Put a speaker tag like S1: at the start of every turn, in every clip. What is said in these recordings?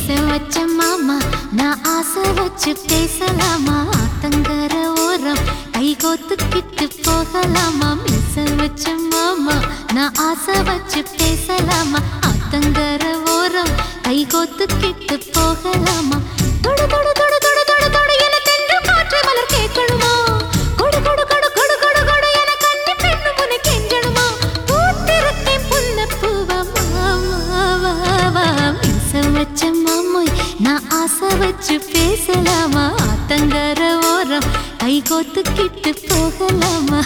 S1: மீச வச்ச மாமா நான் ஆசை வச்சு பேசலாமா ஆத்தங்கர ஓரம் கை கோத்துக்கிட்டு போகலாமா மீச வச்ச மாமா நான் ஆசை வச்சு பேசலாமா ஆத்தங்கர ஓரம் கை கோத்துக்கிட்டு போகலாமா தொடு தொடு தொடு தொடு தொடு தொடு என தென்று காற்று மலர் கேட்கணுமா கொடு கொடு கொடு கொடு கொடு கொடு என கன்னி பெண்ணு முனை கெஞ்சணுமா பூத்திருக்கேன் புன்ன பூவா மாமா மீச வச்ச மாமோய் நான் ஆசை வச்சு பேசலாமா ஆத்தங்கர ஓரம் கை கோத்துக்கிட்டு போகலாமா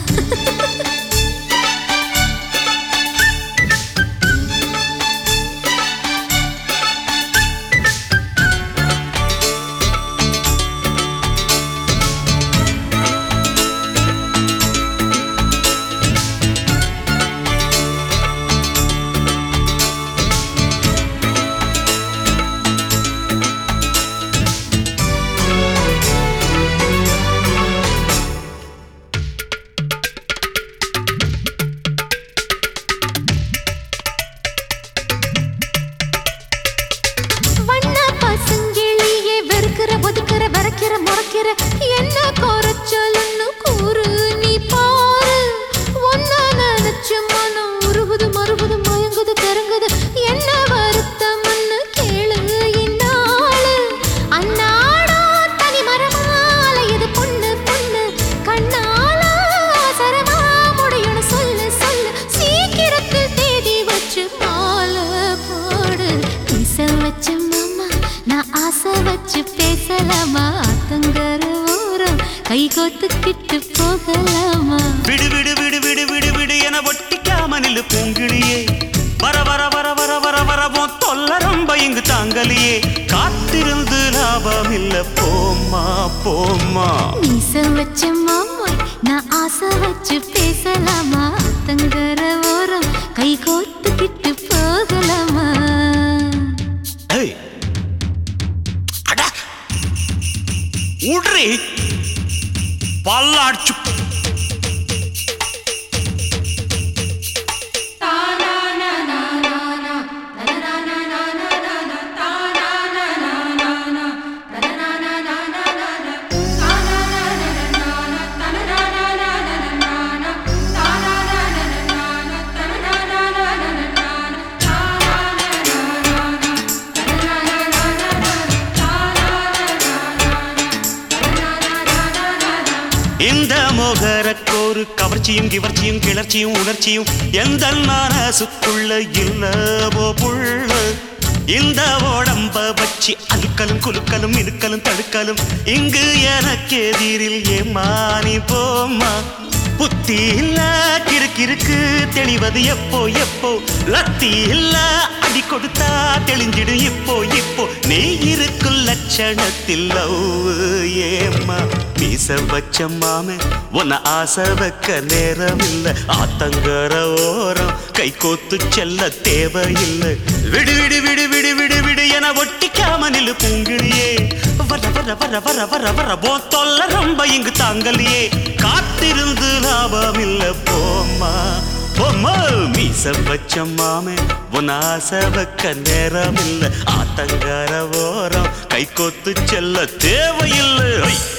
S1: வண்ண பசங்கிளியே வெறுக்கிற ஒதுக்கிற வரைக்கிற முறைக்கிற என்ன குறைச்சலுன்னு கூறு நீ பாரு ஒன்னா நினைச்சு மனம் உருகுது மறுகுது மயங்குது கருங்குது என்ன வருத்தம்னு கேளு இந்நாளு அந்நாடோ தனி மரமால இது பொண்ணு பொண்ணு கண்ணால சரமா முடியும்னு சொல்லு சொல்லு சீக்கிரத்தில் தேதி வச்சு மாலை போடு மீச வச்சு மாமா நான் ஆசை வச்சு பேசலாமா ஆத்தங்கர ஓரம் கை கோத்துக்கிட்டு போகலாமா
S2: விடு விடு விடு விடு விடு விடு என ஒட்டிக்காம நில்லு பூங்கிழியே வர வர வர வர வர வர உன் தொல்ல ரொம்ப இங்கு தாங்கலையே காத்திருந்து லாபம் இல்ல போம்மா போம்மா
S1: மீச வச்ச மாமா நான் ஆசை வச்சு பேசலாமா ஆத்தங்கர ஓரம் கை கோத்துக்கிட்டு போகலாமா
S2: ஏய். அட. உட்ரி பல்லாச்சு இந்த மோகரக்கோரு கவர்ச்சியும் கிவர்ச்சியும் கிளர்ச்சியும் உணர்ச்சியும் எந்த மனசுக்குள்ள இல்லவோ புள்ள இந்த உடம்ப வச்சு அழுக்கலும் குலுக்கலும் இழுக்கலும் தடுக்கலும் இங்கு எனக்கு எதிரில் ஏமானி போமா புத்தி இல்ல கிறுக்கிறுக்கு தெளிவது எப்போ எப்போ லத்தி இல்ல அடி கொடுத்தா தெளிஞ்சிடும் இப்போ இப்போ நீ இருக்கும் லட்சணத்தில் லவ் ஏம்மா மீச வச்ச மாமன் உன்னை ஆசை வைக்க நேரம் இல்ல ஆத்தங்கர ஓரம் கை கோத்து செல்ல தேவையில்லை விடு விடு விடு விடு விடு விடு என ஒட்டிக்காம நில்லு பூங்கிழியே வர வர வர வர வர வர போ தொல்ல ரொம்ப இங்கு தாங்கலையே காத்திருந்து லாபம் இல்ல போம்மா போம்மா மீச வச்ச மாமே உன் ஆசை வைக்க நேரம் இல்ல ஆத்தங்கர ஓரம் கை கோத்து செல்ல தேவையில்லை ஐ!